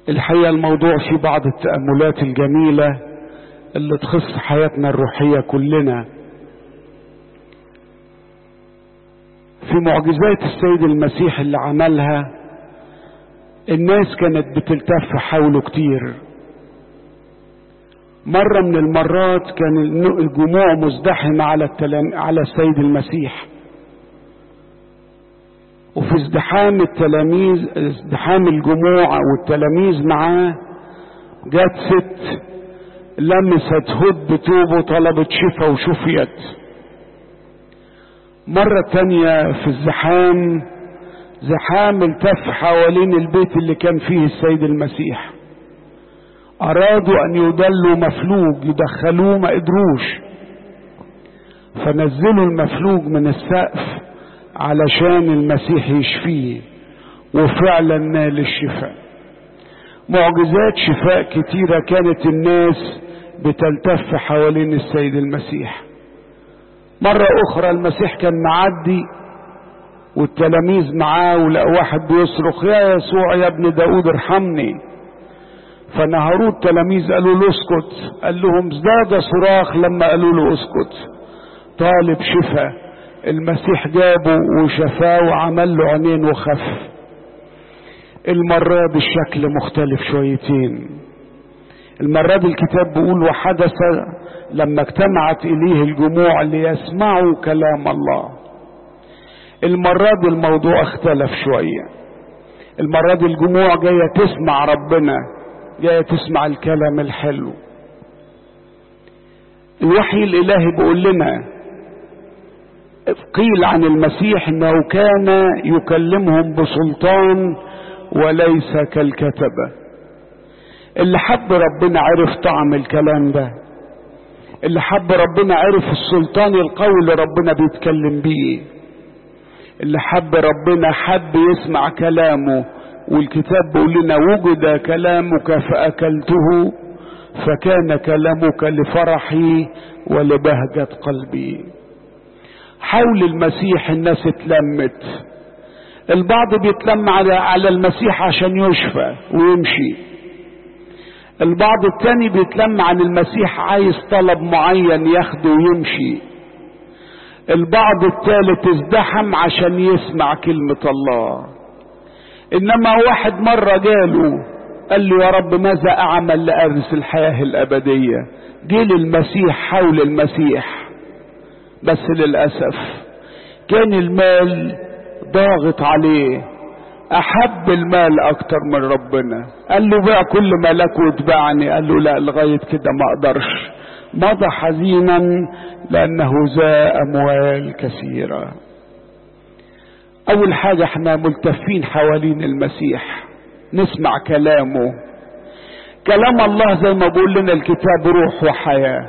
الحقيقة الموضوع في بعض التأملات الجميلة اللي تخص حياتنا الروحية كلنا في معجزات السيد المسيح اللي عملها الناس كانت بتلتف حوله كتير مرة من المرات كان الجموع مزدحمة على التلام... على السيد المسيح وفي ازدحام التلاميذ ازدحام الجموع والتلاميذ معاه جت ست لمست هد بتوبه طلبت شفا وشفيت مرة تانية في الزحام زحام التف حوالين البيت اللي كان فيه السيد المسيح أرادوا أن يدلوا مفلوج يدخلوه ما قدروش فنزلوا المفلوج من السقف علشان المسيح يشفيه وفعلا نال الشفاء معجزات شفاء كتيرة كانت الناس بتلتف حوالين السيد المسيح مرة أخرى المسيح كان معدي والتلاميذ معاه ولقى واحد بيصرخ يا يسوع يا ابن داود ارحمني فنهروه التلاميذ قالوا له اسكت قال لهم ازداد صراخ لما قالوا له اسكت طالب شفاء المسيح جابه وشفاه وعمل له عينين وخف المرة دي الشكل مختلف شويتين المرة دي الكتاب بيقول وحدث لما اجتمعت إليه الجموع ليسمعوا كلام الله المرة دي الموضوع اختلف شوية المرة دي الجموع جاية تسمع ربنا جاية تسمع الكلام الحلو الوحي الإلهي بيقول لنا قيل عن المسيح انه كان يكلمهم بسلطان وليس كالكتبة اللي حب ربنا عرف طعم الكلام ده اللي حب ربنا عرف السلطان القوي اللي ربنا بيتكلم بيه اللي حب ربنا حب يسمع كلامه والكتاب بيقول لنا وجد كلامك فأكلته فكان كلامك لفرحي ولبهجة قلبي حول المسيح الناس اتلمت البعض بيتلم على على المسيح عشان يشفى ويمشي البعض التاني بيتلم عن المسيح عايز طلب معين ياخده ويمشي البعض الثالث ازدحم عشان يسمع كلمة الله انما واحد مرة جاله قال له يا رب ماذا اعمل لارث الحياة الابدية جه للمسيح حول المسيح بس للأسف كان المال ضاغط عليه أحب المال أكتر من ربنا قال له بيع كل مالك واتبعني قال له لا لغاية كده ما أقدرش مضى حزينا لأنه ذا أموال كثيرة أول حاجة احنا ملتفين حوالين المسيح نسمع كلامه كلام الله زي ما بيقول لنا الكتاب روح وحياه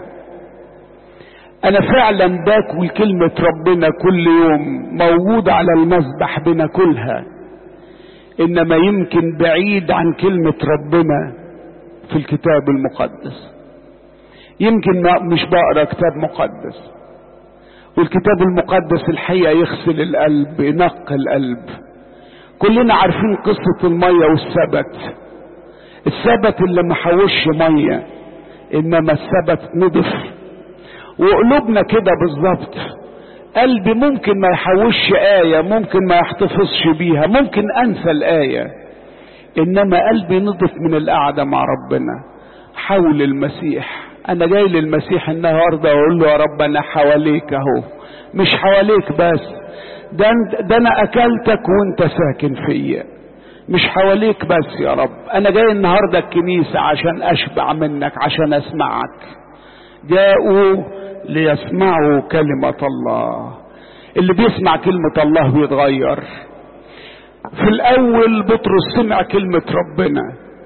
انا فعلا باكل كلمة ربنا كل يوم موجود على المذبح بناكلها انما يمكن بعيد عن كلمة ربنا في الكتاب المقدس يمكن ما مش بقرا كتاب مقدس والكتاب المقدس الحقيقة يغسل القلب ينقي القلب كلنا عارفين قصة المية والسبت السبت اللي محوش مية انما السبت نضف وقلوبنا كده بالظبط قلبي ممكن ما يحوش آية ممكن ما يحتفظش بيها ممكن أنسى الآية إنما قلبي نضف من القعدة مع ربنا حول المسيح أنا جاي للمسيح النهاردة أقول له يا رب أنا حواليك أهو مش حواليك بس ده, ده أنا أكلتك وأنت ساكن فيا مش حواليك بس يا رب أنا جاي النهاردة الكنيسة عشان أشبع منك عشان أسمعك جاءوا ليسمعوا كلمة الله اللي بيسمع كلمة الله بيتغير في الأول بطرس سمع كلمة ربنا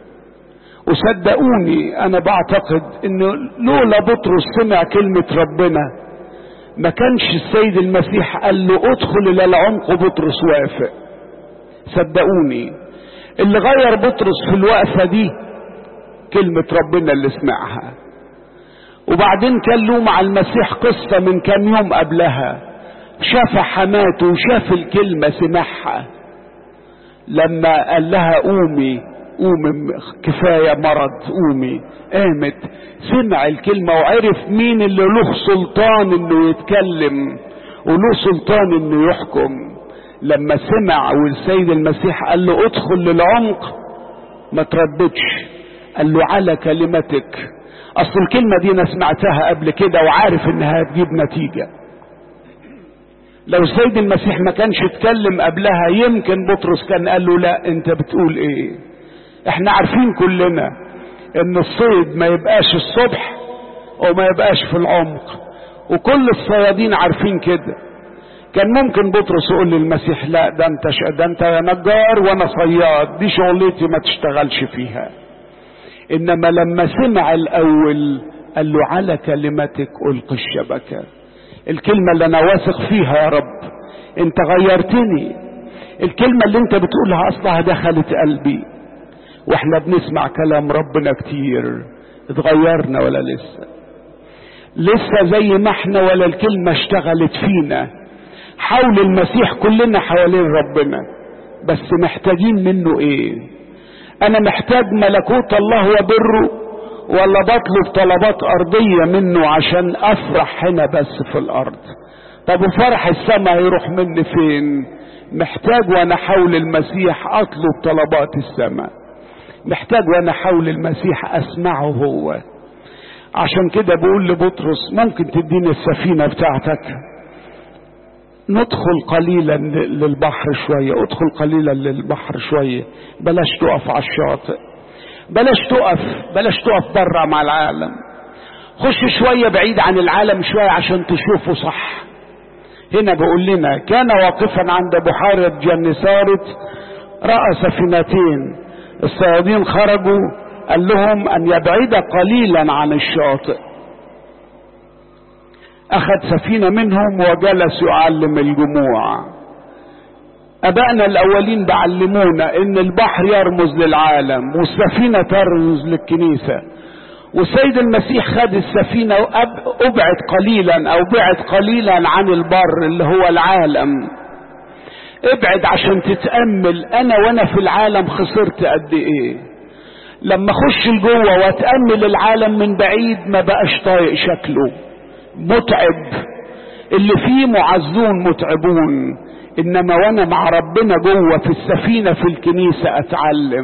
وصدقوني أنا بعتقد إن لولا بطرس سمع كلمة ربنا ما كانش السيد المسيح قال له ادخل إلى العمق بطرس وافق صدقوني اللي غير بطرس في الوقفة دي كلمة ربنا اللي سمعها وبعدين كان له مع المسيح قصة من كام يوم قبلها شاف حماته وشاف الكلمة سمعها لما قال لها قومي قومي كفاية مرض قومي قامت سمع الكلمة وعرف مين اللي له سلطان انه يتكلم وله سلطان انه يحكم لما سمع والسيد المسيح قال له ادخل للعمق ما ترددش قال له على كلمتك اصل الكلمة دي انا سمعتها قبل كده وعارف انها هتجيب نتيجة لو السيد المسيح ما كانش اتكلم قبلها يمكن بطرس كان قال له لا انت بتقول ايه احنا عارفين كلنا ان الصيد ما يبقاش الصبح وما يبقاش في العمق وكل الصيادين عارفين كده كان ممكن بطرس يقول للمسيح لا ده انت ش... ده انت نجار وانا صياد دي شغلتي ما تشتغلش فيها انما لما سمع الاول قال له على كلمتك القي الشبكه الكلمه اللي انا واثق فيها يا رب انت غيرتني الكلمه اللي انت بتقولها اصلها دخلت قلبي واحنا بنسمع كلام ربنا كتير اتغيرنا ولا لسه لسه زي ما احنا ولا الكلمه اشتغلت فينا حول المسيح كلنا حوالين ربنا بس محتاجين منه ايه انا محتاج ملكوت الله وبره ولا بطلب طلبات ارضية منه عشان افرح هنا بس في الارض طب وفرح السماء يروح مني فين محتاج وانا حول المسيح اطلب طلبات السماء محتاج وانا حول المسيح اسمعه هو عشان كده بقول لبطرس ممكن تديني السفينة بتاعتك ندخل قليلا للبحر شوية ادخل قليلا للبحر شوية بلاش تقف على الشاطئ بلاش تقف بلاش تقف برا مع العالم خش شوية بعيد عن العالم شوية عشان تشوفه صح هنا بيقول لنا كان واقفا عند بحيرة جنسارت رأى سفينتين الصيادين خرجوا قال لهم أن يبعد قليلا عن الشاطئ أخذ سفينة منهم وجلس يعلم الجموع أبائنا الأولين بعلمونا إن البحر يرمز للعالم والسفينة ترمز للكنيسة والسيد المسيح خد السفينة وأبعد قليلا أو بعد قليلا عن البر اللي هو العالم ابعد عشان تتأمل أنا وأنا في العالم خسرت قد إيه لما أخش لجوه وأتأمل العالم من بعيد ما بقاش طايق شكله متعب اللي فيه معزون متعبون انما وانا مع ربنا جوه في السفينه في الكنيسه اتعلم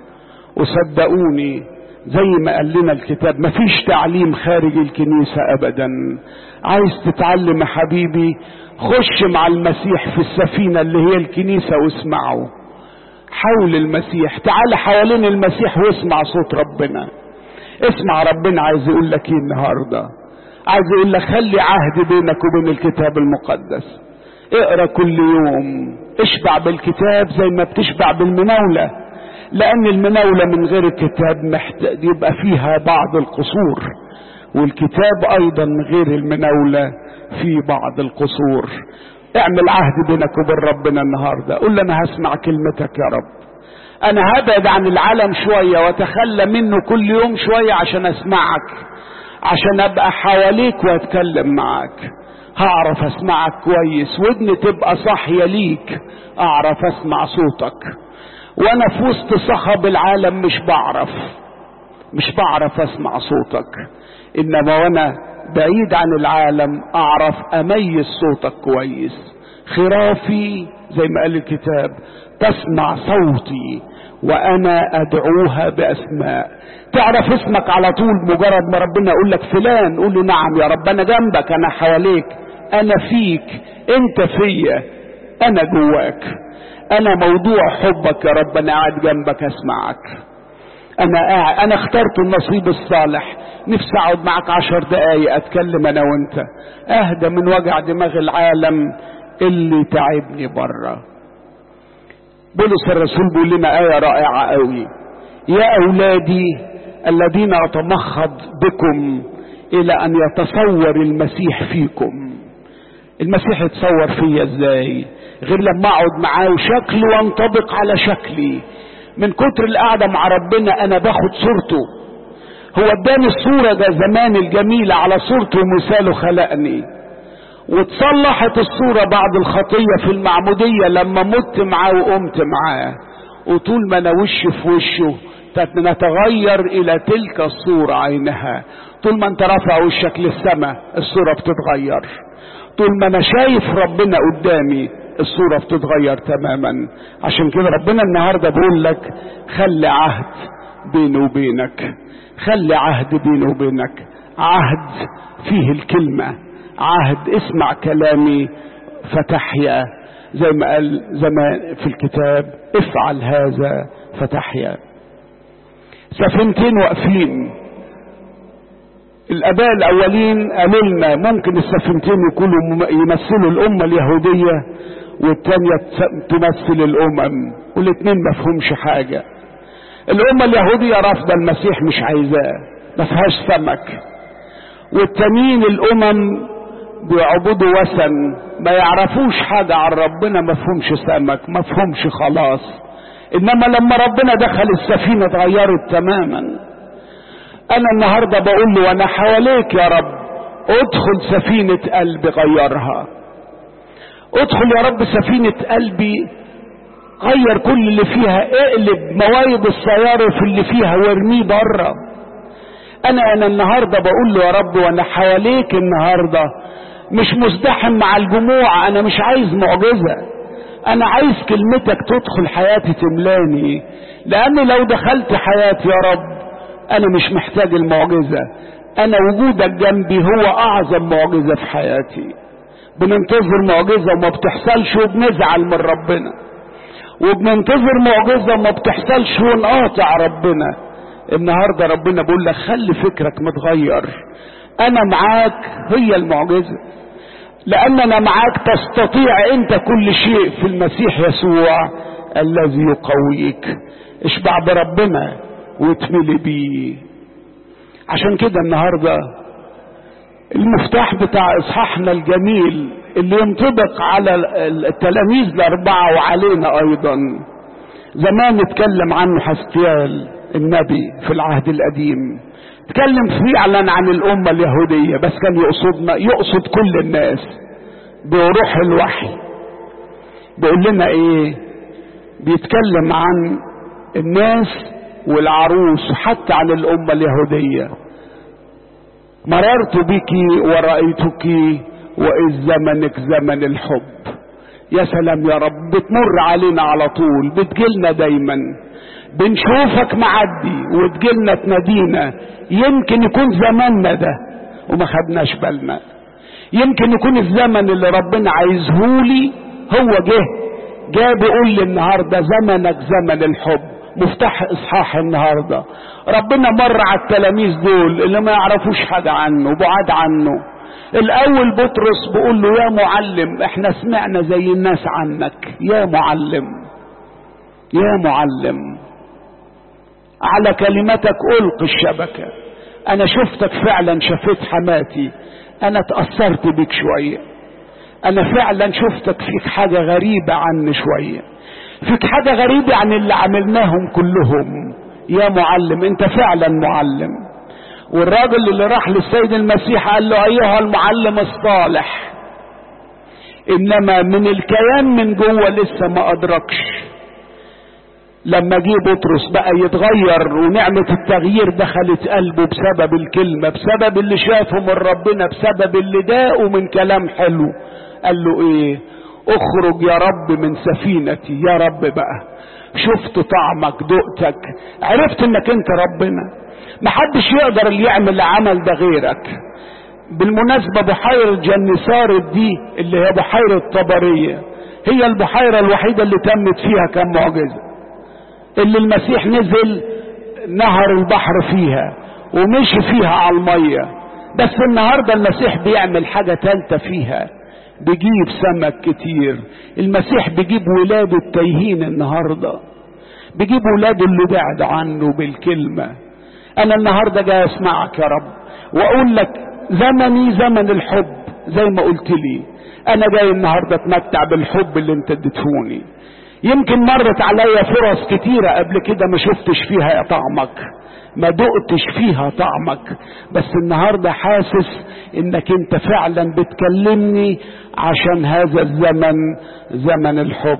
وصدقوني زي ما قال لنا الكتاب مفيش تعليم خارج الكنيسه ابدا عايز تتعلم يا حبيبي خش مع المسيح في السفينه اللي هي الكنيسه واسمعه حول المسيح تعال حوالين المسيح واسمع صوت ربنا اسمع ربنا عايز يقول لك ايه النهارده عايز يقول لك خلي عهد بينك وبين الكتاب المقدس اقرا كل يوم اشبع بالكتاب زي ما بتشبع بالمناولة لان المناولة من غير الكتاب محتاج يبقى فيها بعض القصور والكتاب ايضا من غير المناولة في بعض القصور اعمل عهد بينك وبين ربنا النهاردة قول له انا هسمع كلمتك يا رب انا هبعد عن العالم شوية واتخلى منه كل يوم شوية عشان اسمعك عشان ابقى حواليك واتكلم معاك هعرف اسمعك كويس ودني تبقى صاحية ليك اعرف اسمع صوتك وانا في وسط صخب العالم مش بعرف مش بعرف اسمع صوتك انما وانا بعيد عن العالم اعرف اميز صوتك كويس خرافي زي ما قال الكتاب تسمع صوتي وانا ادعوها باسماء تعرف اسمك على طول مجرد ما ربنا يقول لك فلان قول له نعم يا رب انا جنبك انا حواليك انا فيك انت فيا انا جواك انا موضوع حبك يا رب انا قاعد جنبك اسمعك انا قاعد انا اخترت النصيب الصالح نفسي اقعد معك عشر دقايق اتكلم انا وانت اهدى من وجع دماغ العالم اللي تعبني بره بولس الرسول بيقول لنا آية رائعة قوي يا أولادي الذين أتمخض بكم إلى أن يتصور المسيح فيكم المسيح يتصور فيا ازاي غير لما اقعد معاه وشكله وانطبق على شكلي من كتر القعدة مع ربنا انا باخد صورته هو اداني الصورة ده زمان الجميلة على صورته ومثاله خلقني واتصلحت الصورة بعد الخطية في المعمودية لما مت معاه وقمت معاه وطول ما انا وشي في وشه نتغير الى تلك الصورة عينها طول ما انت رافع وشك للسماء الصورة بتتغير طول ما انا شايف ربنا قدامي الصورة بتتغير تماما عشان كده ربنا النهاردة بيقول لك خلي عهد بيني وبينك خلي عهد بيني وبينك عهد فيه الكلمة عهد اسمع كلامي فتحيا زي ما قال زمان في الكتاب افعل هذا فتحيا سفينتين واقفين الاباء الاولين قالوا لنا ممكن السفينتين يكونوا يمثلوا الامه اليهوديه والتانية تمثل الامم والاثنين ما فهمش حاجه الامه اليهوديه رافضه المسيح مش عايزاه ما فيهاش سمك والتانيين الامم بيعبدوا وثن ما يعرفوش حاجه عن ربنا ما فهمش سمك ما فهمش خلاص انما لما ربنا دخل السفينه اتغيرت تماما انا النهاردة بقول له وانا حواليك يا رب ادخل سفينة قلبي غيرها ادخل يا رب سفينة قلبي غير كل اللي فيها اقلب موايب الصيارف اللي فيها وارميه بره انا انا النهاردة بقول له يا رب وانا حواليك النهاردة مش مزدحم مع الجموع انا مش عايز معجزة انا عايز كلمتك تدخل حياتي تملاني لان لو دخلت حياتي يا رب انا مش محتاج المعجزة انا وجودك جنبي هو اعظم معجزة في حياتي بننتظر معجزة وما بتحصلش وبنزعل من ربنا وبننتظر معجزة وما بتحصلش ونقاطع ربنا النهاردة ربنا بيقول لك خلي فكرك متغير انا معاك هي المعجزة لان انا معاك تستطيع انت كل شيء في المسيح يسوع الذي يقويك اشبع بربنا واتملي بيه عشان كده النهارده المفتاح بتاع اصحاحنا الجميل اللي ينطبق على التلاميذ الاربعه وعلينا ايضا زمان اتكلم عنه حسكيال النبي في العهد القديم اتكلم فعلا عن الامه اليهوديه بس كان يقصدنا يقصد كل الناس بروح الوحي بيقول لنا ايه بيتكلم عن الناس والعروس حتى عن الأمة اليهودية مررت بك ورأيتك وإذ زمنك زمن الحب يا سلام يا رب بتمر علينا على طول بتجيلنا دايما بنشوفك معدي وتجيلنا تنادينا يمكن يكون زماننا ده وما خدناش بالنا يمكن يكون الزمن اللي ربنا عايزهولي هو جه جاء بيقول لي النهارده زمنك زمن الحب مفتاح اصحاح النهارده ربنا مر على التلاميذ دول اللي ما يعرفوش حاجه عنه بعاد عنه الاول بطرس بيقول له يا معلم احنا سمعنا زي الناس عنك يا معلم يا معلم على كلمتك القي الشبكه انا شفتك فعلا شفيت حماتي انا تاثرت بيك شويه انا فعلا شفتك فيك حاجه غريبه عني شويه فيك حاجة غريبة عن اللي عملناهم كلهم يا معلم انت فعلا معلم والراجل اللي راح للسيد المسيح قال له ايها المعلم الصالح انما من الكيان من جوه لسه ما ادركش لما جه بطرس بقى يتغير ونعمة التغيير دخلت قلبه بسبب الكلمة بسبب اللي شافه من ربنا بسبب اللي داقه من كلام حلو قال له ايه اخرج يا رب من سفينتي يا رب بقى شفت طعمك دقتك عرفت انك انت ربنا محدش يقدر اللي يعمل العمل ده غيرك بالمناسبة بحيرة جنسار دي اللي هي بحيرة طبرية هي البحيرة الوحيدة اللي تمت فيها كم معجزة اللي المسيح نزل نهر البحر فيها ومشي فيها على المية بس النهاردة المسيح بيعمل حاجة تالتة فيها بيجيب سمك كتير المسيح بيجيب ولاده التايهين النهارده بيجيب ولاده اللي بعد عنه بالكلمه انا النهارده جاي اسمعك يا رب واقول لك زمني زمن الحب زي ما قلت لي انا جاي النهارده اتمتع بالحب اللي انت اديتهوني يمكن مرت عليا فرص كتيره قبل كده ما شفتش فيها طعمك ما دقتش فيها طعمك بس النهارده حاسس انك انت فعلا بتكلمني عشان هذا الزمن زمن الحب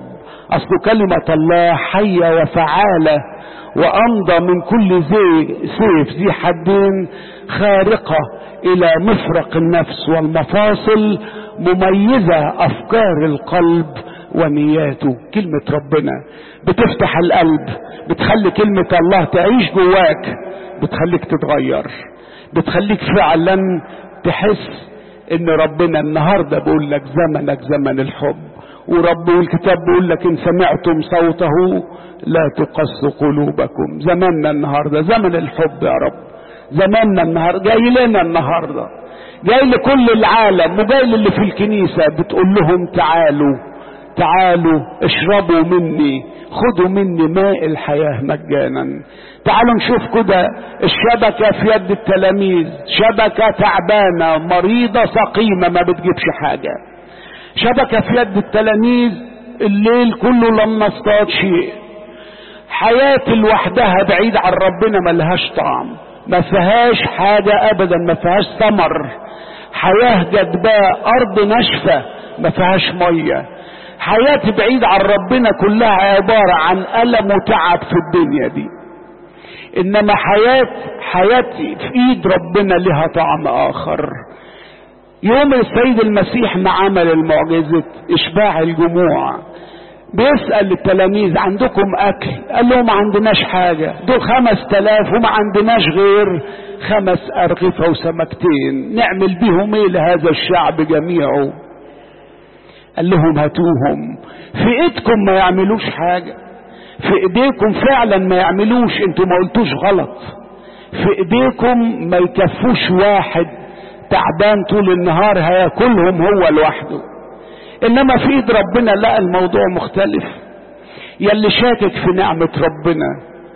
اصل كلمة الله حية وفعالة وامضى من كل زي سيف ذي حدين خارقة الى مفرق النفس والمفاصل مميزة افكار القلب ونياته كلمة ربنا بتفتح القلب بتخلي كلمة الله تعيش جواك بتخليك تتغير بتخليك فعلا تحس ان ربنا النهاردة بيقول لك زمنك زمن الحب ورب والكتاب بيقول لك ان سمعتم صوته لا تقص قلوبكم زماننا النهاردة زمن الحب يا رب زماننا النهاردة جاي لنا النهاردة جاي لكل العالم وجاي للي في الكنيسة بتقول لهم تعالوا تعالوا اشربوا مني خدوا مني ماء الحياة مجانا تعالوا نشوف كده الشبكة في يد التلاميذ شبكة تعبانة مريضة سقيمة ما بتجيبش حاجة شبكة في يد التلاميذ الليل كله لم نصطاد شيء حياة لوحدها بعيد عن ربنا ملهاش طعم ما فيهاش حاجة ابدا ما فيهاش ثمر حياة جدباء ارض ناشفة ما فيهاش ميه حياتي بعيد عن ربنا كلها عبارة عن ألم وتعب في الدنيا دي إنما حياة حياتي في إيد ربنا لها طعم آخر يوم السيد المسيح ما عمل المعجزة إشباع الجموع بيسأل التلاميذ عندكم أكل قال لهم ما عندناش حاجة دول خمس تلاف وما عندناش غير خمس أرغفة وسمكتين نعمل بيهم إيه لهذا الشعب جميعه قال لهم هاتوهم في ايدكم ما يعملوش حاجة في ايديكم فعلا ما يعملوش انتوا ما قلتوش غلط في ايديكم ما يكفوش واحد تعبان طول النهار هياكلهم هو لوحده انما في ايد ربنا لا الموضوع مختلف يلي شاكك في نعمة ربنا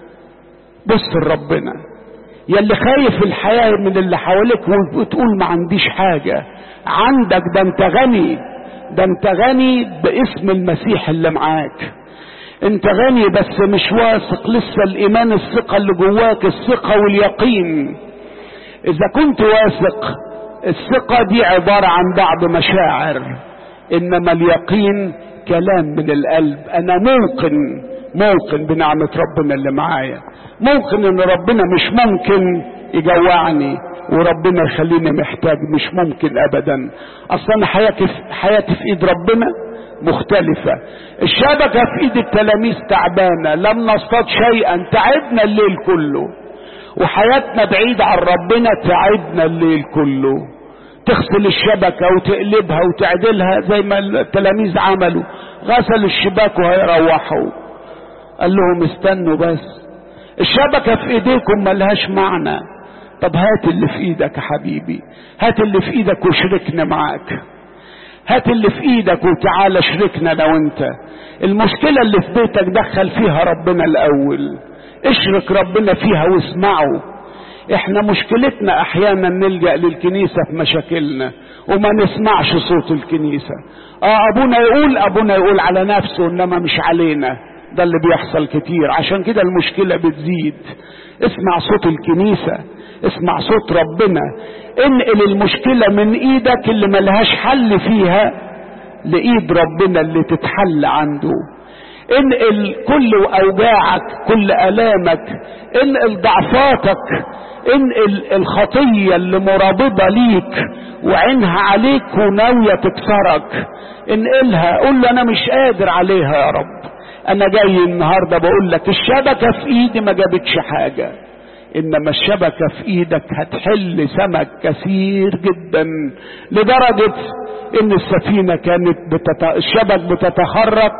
بص لربنا يلي خايف الحياة من اللي حواليك وتقول ما عنديش حاجة عندك ده انت غني ده انت غني باسم المسيح اللي معاك انت غني بس مش واثق لسه الايمان الثقة اللي جواك الثقة واليقين اذا كنت واثق الثقة دي عبارة عن بعض مشاعر انما اليقين كلام من القلب انا موقن موقن بنعمة ربنا اللي معايا موقن ان ربنا مش ممكن يجوعني وربنا يخليني محتاج مش ممكن ابدا اصلا حياتي في, حياتي في ايد ربنا مختلفة الشبكة في ايد التلاميذ تعبانة لم نصطاد شيئا تعبنا الليل كله وحياتنا بعيدة عن ربنا تعبنا الليل كله تغسل الشبكة وتقلبها وتعدلها زي ما التلاميذ عملوا غسلوا الشباك وهيروحوا قال لهم استنوا بس الشبكة في ايديكم ملهاش معنى طب هات اللي في ايدك يا حبيبي هات اللي في ايدك وشركنا معاك هات اللي في ايدك وتعالى شركنا انا وانت المشكلة اللي في بيتك دخل فيها ربنا الاول اشرك ربنا فيها واسمعه احنا مشكلتنا احيانا نلجأ للكنيسة في مشاكلنا وما نسمعش صوت الكنيسة اه ابونا يقول ابونا يقول على نفسه انما مش علينا ده اللي بيحصل كتير عشان كده المشكلة بتزيد اسمع صوت الكنيسة اسمع صوت ربنا انقل المشكلة من ايدك اللي ملهاش حل فيها لايد ربنا اللي تتحل عنده انقل كل اوجاعك كل الامك انقل ضعفاتك انقل الخطية اللي مرابضة ليك وعينها عليك وناوية تكسرك انقلها قول له انا مش قادر عليها يا رب انا جاي النهاردة بقول لك الشبكة في ايدي ما جابتش حاجة انما الشبكة في ايدك هتحل سمك كثير جدا لدرجة ان السفينة كانت بتت... الشبك بتتخرق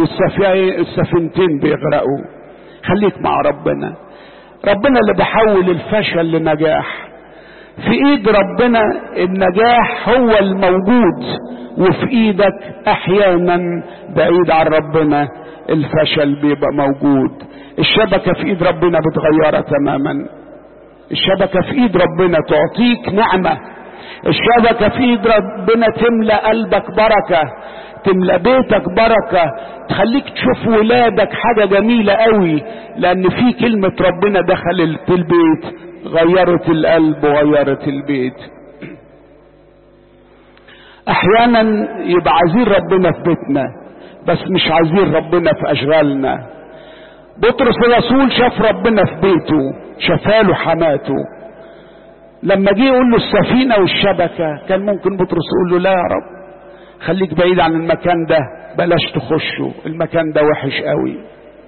والسفينتين بيغرقوا خليك مع ربنا ربنا اللي بيحول الفشل لنجاح في ايد ربنا النجاح هو الموجود وفي ايدك احيانا بعيد عن ربنا الفشل بيبقى موجود الشبكة في ايد ربنا بتغيرها تماما الشبكة في ايد ربنا تعطيك نعمة الشبكة في ايد ربنا تملى قلبك بركة تملى بيتك بركة تخليك تشوف ولادك حاجة جميلة قوي لان في كلمة ربنا دخلت البيت غيرت القلب وغيرت البيت احيانا يبقى عايزين ربنا في بيتنا بس مش عايزين ربنا في اشغالنا بطرس الرسول شاف ربنا في بيته شفاله حماته لما جه يقول له السفينة والشبكة كان ممكن بطرس يقول له لا يا رب خليك بعيد عن المكان ده بلاش تخشه المكان ده وحش قوي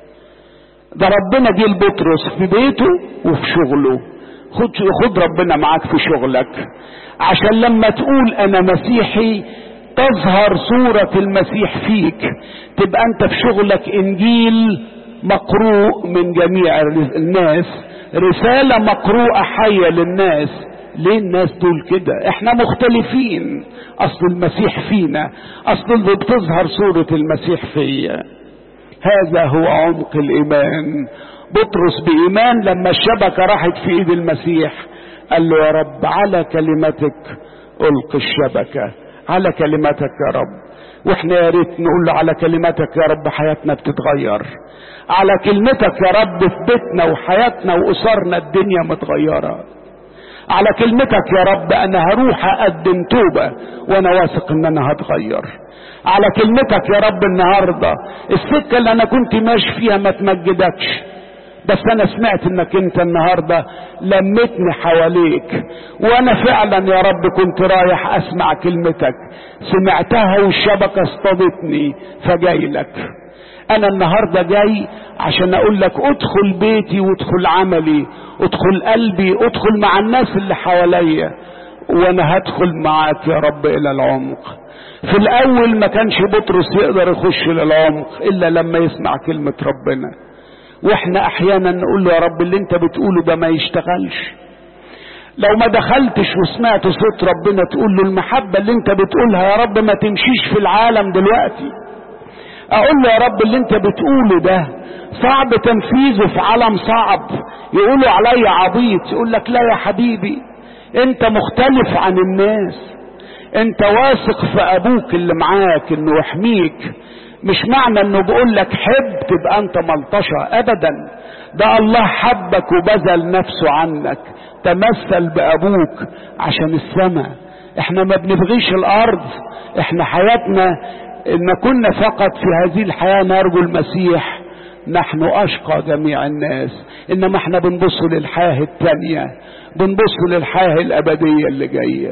ده ربنا جه لبطرس في بيته وفي شغله خد خد ربنا معاك في شغلك عشان لما تقول انا مسيحي تظهر صورة المسيح فيك تبقى انت في شغلك انجيل مقروء من جميع الناس رسالة مقروءة حية للناس ليه الناس دول كده احنا مختلفين اصل المسيح فينا اصل بتظهر صورة المسيح فيا هذا هو عمق الايمان بطرس بايمان لما الشبكة راحت في ايد المسيح قال له يا رب على كلمتك القي الشبكة على كلمتك يا رب واحنا يا ريت نقول له على كلمتك يا رب حياتنا بتتغير على كلمتك يا رب في بيتنا وحياتنا واسرنا الدنيا متغيره على كلمتك يا رب انا هروح اقدم توبة وانا واثق ان انا هتغير على كلمتك يا رب النهاردة السكة اللي انا كنت ماشي فيها ما تمجدكش بس انا سمعت انك انت النهاردة لمتني حواليك وانا فعلا يا رب كنت رايح اسمع كلمتك سمعتها والشبكة اصطادتني فجاي لك انا النهاردة جاي عشان اقول لك ادخل بيتي وادخل عملي ادخل قلبي ادخل مع الناس اللي حواليا وانا هدخل معاك يا رب الى العمق في الاول ما كانش بطرس يقدر يخش للعمق الا لما يسمع كلمة ربنا واحنا احيانا نقول له يا رب اللي انت بتقوله ده ما يشتغلش لو ما دخلتش وسمعت صوت ربنا تقول له المحبة اللي انت بتقولها يا رب ما تمشيش في العالم دلوقتي اقول له يا رب اللي انت بتقوله ده صعب تنفيذه في عالم صعب يقولوا علي عبيط يقول لك لا يا حبيبي انت مختلف عن الناس انت واثق في ابوك اللي معاك انه يحميك مش معنى انه بيقول لك حب تبقى انت ملطشة ابدا ده الله حبك وبذل نفسه عنك تمثل بابوك عشان السماء احنا ما بنبغيش الارض احنا حياتنا ان كنا فقط في هذه الحياة نرجو المسيح نحن اشقى جميع الناس انما احنا بنبص للحياة التانية بنبص للحياة الابدية اللي جاية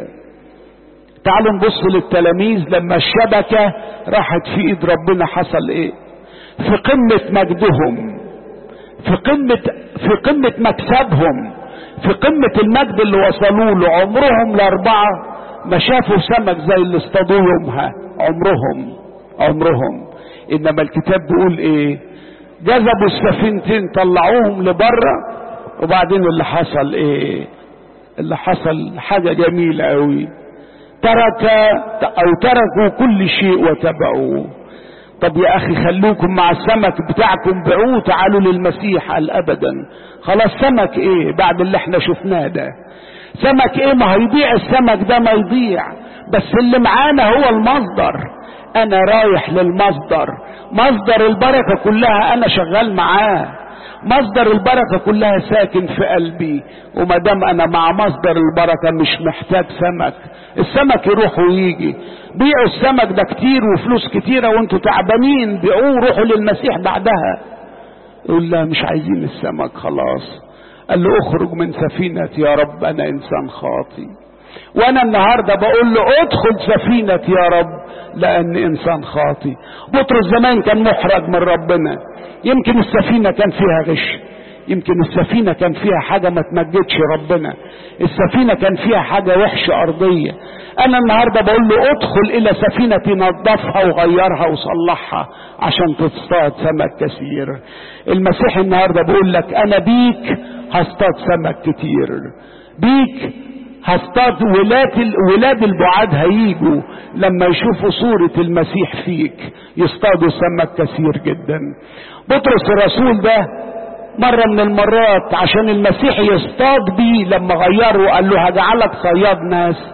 تعالوا نبص للتلاميذ لما الشبكة راحت في ايد ربنا حصل ايه في قمة مجدهم في قمة في قمة مكسبهم في قمة المجد اللي وصلوا له عمرهم الأربعة ما شافوا سمك زي اللي اصطادوه يومها عمرهم عمرهم إنما الكتاب بيقول إيه جذبوا السفينتين طلعوهم لبره وبعدين اللي حصل إيه اللي حصل حاجة جميلة أوي ترك أو تركوا كل شيء وتبعوه طب يا اخي خلوكم مع السمك بتاعكم بعوه تعالوا للمسيح قال ابدا خلاص سمك ايه بعد اللي احنا شفناه ده سمك ايه ما هيضيع السمك ده ما يضيع بس اللي معانا هو المصدر انا رايح للمصدر مصدر البركة كلها انا شغال معاه مصدر البركة كلها ساكن في قلبي وما دام انا مع مصدر البركة مش محتاج سمك السمك يروح ويجي بيعوا السمك ده كتير وفلوس كتيرة وانتوا تعبانين بيعوه روحوا للمسيح بعدها يقول لا مش عايزين السمك خلاص قال له اخرج من سفينتي يا رب انا انسان خاطي وانا النهارده بقول له ادخل سفينتي يا رب لاني انسان خاطي بطرس زمان كان محرج من ربنا يمكن السفينه كان فيها غش يمكن السفينه كان فيها حاجه ما تمجدش ربنا السفينه كان فيها حاجه وحشه ارضيه انا النهارده بقول له ادخل الى سفينتي نظفها وغيرها وصلحها عشان تصطاد سمك كثير المسيح النهارده بيقول لك انا بيك هصطاد سمك كتير بيك هصطاد ولاد ولاد البعاد هيجوا لما يشوفوا صورة المسيح فيك يصطادوا سمك كثير جدا بطرس الرسول ده مرة من المرات عشان المسيح يصطاد بيه لما غيره قال له هجعلك صياد ناس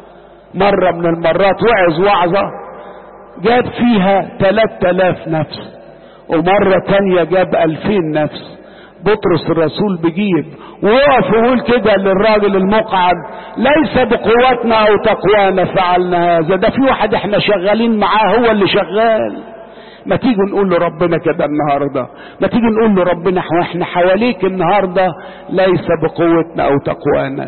مرة من المرات وعظ وعظة جاب فيها تلات تلاف نفس ومرة تانية جاب ألفين نفس بطرس الرسول بيجيب ويقف ويقول كده للراجل المقعد ليس بقوتنا او تقوانا فعلنا هذا ده في واحد احنا شغالين معاه هو اللي شغال ما تيجي نقول لربنا كده النهارده ما تيجي نقول لربنا واحنا حواليك النهارده ليس بقوتنا او تقوانا